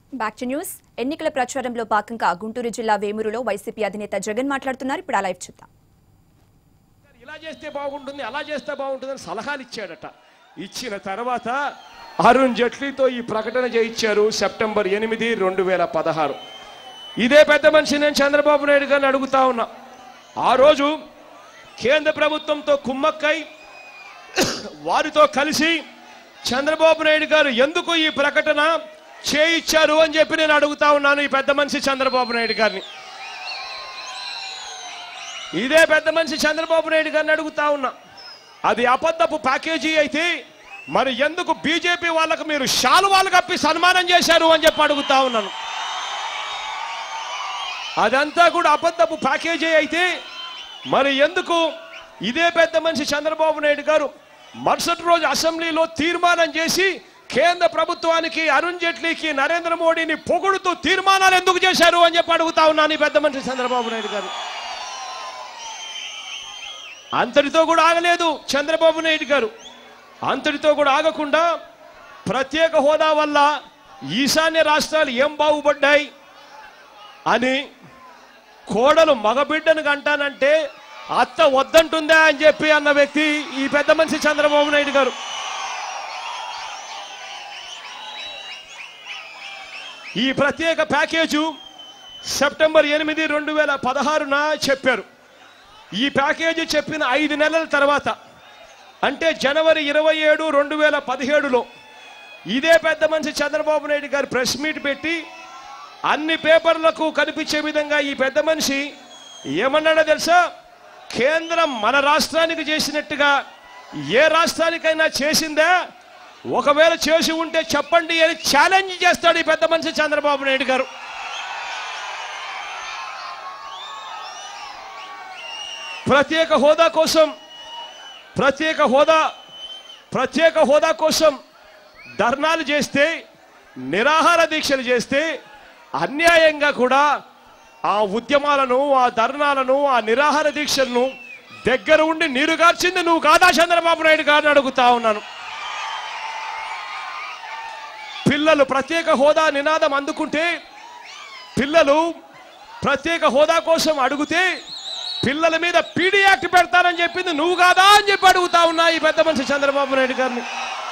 back to news ఎన్నికల ప్రచారంలో భాగంగా గుంటూరు జిల్లా వేమూరులో వైసీపీ అధినేత జగన్ మాట్లాడుతున్నారు ఇప్పుడు ఆ లైవ్ చూద్దాం ఇలా చేస్తే బాగుంటుంది అలా చేస్తే బాగుంటుందని సలహాలు ఇచ్చాడట ఇచ్చిన తర్వాత అరుణ్ జైట్లీతో ఈ ప్రకటన చేయించారు సెప్టెంబర్ ఎనిమిది రెండు వేల పదహారు ఇదే పెద్ద మనిషి నేను చంద్రబాబు నాయుడు గారిని అడుగుతా ఉన్నా ఆ రోజు కేంద్ర ప్రభుత్వంతో కుమ్మక్కై వారితో కలిసి చంద్రబాబు నాయుడు గారు ఎందుకు ఈ ప్రకటన చేయించారు అని చెప్పి నేను అడుగుతా ఉన్నాను ఈ పెద్ద మనిషి చంద్రబాబు నాయుడు గారిని ఇదే పెద్ద మనిషి చంద్రబాబు నాయుడు గారిని అడుగుతా ఉన్నా అది అబద్ధపు ప్యాకేజీ అయితే మరి ఎందుకు బీజేపీ వాళ్ళకు మీరు శాలువాలు కప్పి సన్మానం చేశారు అని చెప్పి అడుగుతా ఉన్నాను అదంతా కూడా అబద్ధపు ప్యాకేజీ అయితే మరి ఎందుకు ఇదే పెద్ద మనిషి చంద్రబాబు నాయుడు గారు మరుసటి రోజు అసెంబ్లీలో తీర్మానం చేసి కేంద్ర ప్రభుత్వానికి అరుణ్ జైట్లీకి నరేంద్ర మోడీని పొగుడుతూ తీర్మానాలు ఎందుకు చేశారు అని చెప్పి అడుగుతా ఉన్నాను ఈ పెద్ద మనిషి చంద్రబాబు నాయుడు గారు అంతటితో కూడా ఆగలేదు చంద్రబాబు నాయుడు గారు అంతటితో కూడా ఆగకుండా ప్రత్యేక హోదా వల్ల ఈశాన్య రాష్ట్రాలు ఏం బాగుపడ్డాయి అని కోడలు మగబిడ్డను కంటానంటే అత్త వద్దంటుందా అని చెప్పి అన్న వ్యక్తి ఈ పెద్ద మనిషి చంద్రబాబు నాయుడు గారు ఈ ప్రత్యేక ప్యాకేజు సెప్టెంబర్ ఎనిమిది రెండు వేల పదహారున చెప్పారు ఈ ప్యాకేజీ చెప్పిన ఐదు నెలల తర్వాత అంటే జనవరి ఇరవై ఏడు రెండు వేల పదిహేడులో ఇదే పెద్ద మనిషి చంద్రబాబు నాయుడు గారు ప్రెస్ మీట్ పెట్టి అన్ని పేపర్లకు కనిపించే విధంగా ఈ పెద్ద మనిషి ఏమన్నాడో తెలుసా కేంద్రం మన రాష్ట్రానికి చేసినట్టుగా ఏ రాష్ట్రానికైనా చేసిందా ఒకవేళ చేసి ఉంటే చెప్పండి అని ఛాలెంజ్ చేస్తాడు ఈ పెద్ద మనిషి చంద్రబాబు నాయుడు గారు ప్రత్యేక హోదా కోసం ప్రత్యేక హోదా ప్రత్యేక హోదా కోసం ధర్నాలు చేస్తే నిరాహార దీక్షలు చేస్తే అన్యాయంగా కూడా ఆ ఉద్యమాలను ఆ ధర్నాలను ఆ నిరాహార దీక్షలను దగ్గర ఉండి నీరుగార్చింది నువ్వు కాదా చంద్రబాబు నాయుడు గారిని అడుగుతా ఉన్నాను పిల్లలు ప్రత్యేక హోదా నినాదం అందుకుంటే పిల్లలు ప్రత్యేక హోదా కోసం అడిగితే పిల్లల మీద పీడీ యాక్ట్ పెడతానని చెప్పింది నువ్వు కాదా అని చెప్పి అడుగుతా ఉన్నా ఈ పెద్ద మనిషి చంద్రబాబు నాయుడు గారిని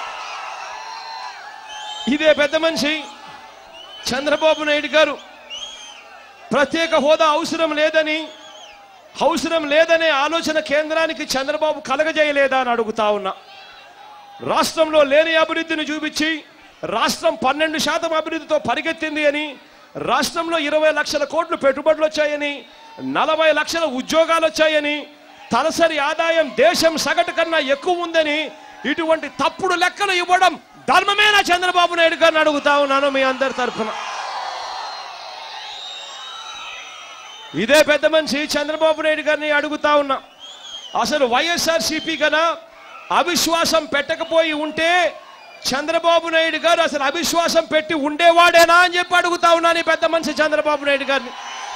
ఇదే పెద్ద మనిషి చంద్రబాబు నాయుడు గారు ప్రత్యేక హోదా అవసరం లేదని అవసరం లేదనే ఆలోచన కేంద్రానికి చంద్రబాబు కలగజేయలేదా అని అడుగుతా ఉన్నా రాష్ట్రంలో లేని అభివృద్ధిని చూపించి రాష్ట్రం పన్నెండు శాతం అభివృద్ధితో పరిగెత్తింది అని రాష్ట్రంలో ఇరవై లక్షల కోట్లు పెట్టుబడులు వచ్చాయని నలభై లక్షల ఉద్యోగాలు వచ్చాయని తలసరి ఆదాయం దేశం సగటు కన్నా ఎక్కువ ఉందని ఇటువంటి తప్పుడు లెక్కలు ఇవ్వడం ధర్మమేనా చంద్రబాబు నాయుడు గారిని అడుగుతా ఉన్నాను మీ అందరి తరఫున ఇదే పెద్ద మనిషి చంద్రబాబు నాయుడు గారిని అడుగుతా ఉన్నా అసలు వైఎస్ఆర్ సిపి కదా అవిశ్వాసం పెట్టకపోయి ఉంటే చంద్రబాబు నాయుడు గారు అసలు అవిశ్వాసం పెట్టి ఉండేవాడేనా అని చెప్పి అడుగుతా ఉన్నాను ఈ పెద్ద మనిషి చంద్రబాబు నాయుడు గారిని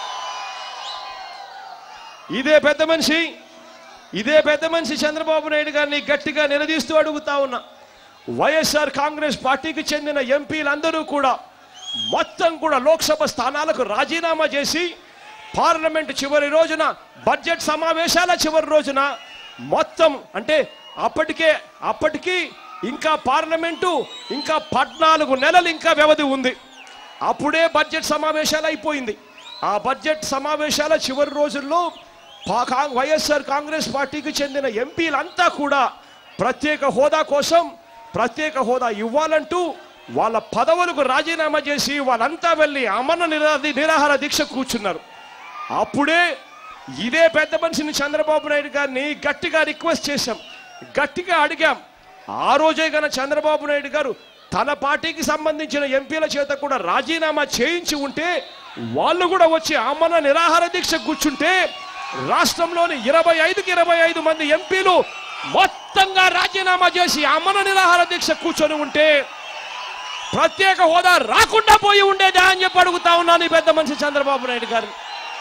ఇదే పెద్ద మనిషి ఇదే పెద్ద మనిషి చంద్రబాబు నాయుడు గారిని గట్టిగా నిలదీస్తూ అడుగుతా ఉన్నా వైఎస్ఆర్ కాంగ్రెస్ పార్టీకి చెందిన ఎంపీలందరూ కూడా మొత్తం కూడా లోక్సభ స్థానాలకు రాజీనామా చేసి పార్లమెంట్ చివరి రోజున బడ్జెట్ సమావేశాల చివరి రోజున మొత్తం అంటే అప్పటికే అప్పటికి ఇంకా పార్లమెంటు ఇంకా పద్నాలుగు నెలలు ఇంకా వ్యవధి ఉంది అప్పుడే బడ్జెట్ సమావేశాలు అయిపోయింది ఆ బడ్జెట్ సమావేశాల చివరి రోజుల్లో పా- కా- వైఎస్ఆర్ కాంగ్రెస్ పార్టీకి చెందిన ఎంపీలంతా కూడా ప్రత్యేక హోదా కోసం ప్రత్యేక హోదా ఇవ్వాలంటూ వాళ్ళ పదవులకు రాజీనామా చేసి వాళ్ళంతా వెళ్ళి అమరణ నిరా నిరాహార దీక్ష కూర్చున్నారు అప్పుడే ఇదే పెద్ద మనిషిని చంద్రబాబు నాయుడు గారిని గట్టిగా రిక్వెస్ట్ చేశాం గట్టిగా అడిగాం ఆ రోజే గన చంద్రబాబు నాయుడు గారు తన పార్టీకి సంబంధించిన ఎంపీల చేత కూడా రాజీనామా చేయించి ఉంటే వాళ్ళు కూడా వచ్చి ఆమరణ నిరాహార దీక్ష కూర్చుంటే రాష్ట్రంలోని ఇరవై ఐదుకి ఇరవై ఐదు మంది ఎంపీలు మొత్తంగా రాజీనామా చేసి ఆమరణ నిరాహార దీక్ష కూర్చొని ఉంటే ప్రత్యేక హోదా రాకుండా పోయి ఉండేదా అని చెప్పి అడుగుతా ఉన్నాను ఈ పెద్ద మనిషి చంద్రబాబు నాయుడు గారు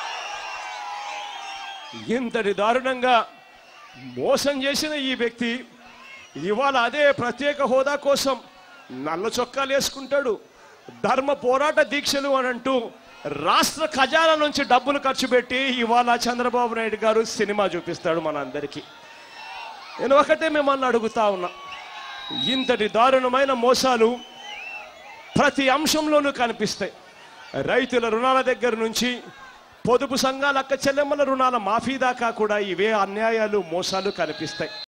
ఇంతటి దారుణంగా మోసం చేసిన ఈ వ్యక్తి ఇవాళ అదే ప్రత్యేక హోదా కోసం నల్ల చొక్కాలు వేసుకుంటాడు ధర్మ పోరాట దీక్షలు అని అంటూ రాష్ట్ర ఖజానా నుంచి డబ్బులు ఖర్చు పెట్టి ఇవాళ చంద్రబాబు నాయుడు గారు సినిమా చూపిస్తాడు మనందరికీ నేను ఒకటే మిమ్మల్ని అడుగుతా ఉన్నా ఇంతటి దారుణమైన మోసాలు ప్రతి అంశంలోనూ కనిపిస్తాయి రైతుల రుణాల దగ్గర నుంచి పొదుపు సంఘాల అక్క చెల్లెమ్మల రుణాల మాఫీ దాకా కూడా ఇవే అన్యాయాలు మోసాలు కనిపిస్తాయి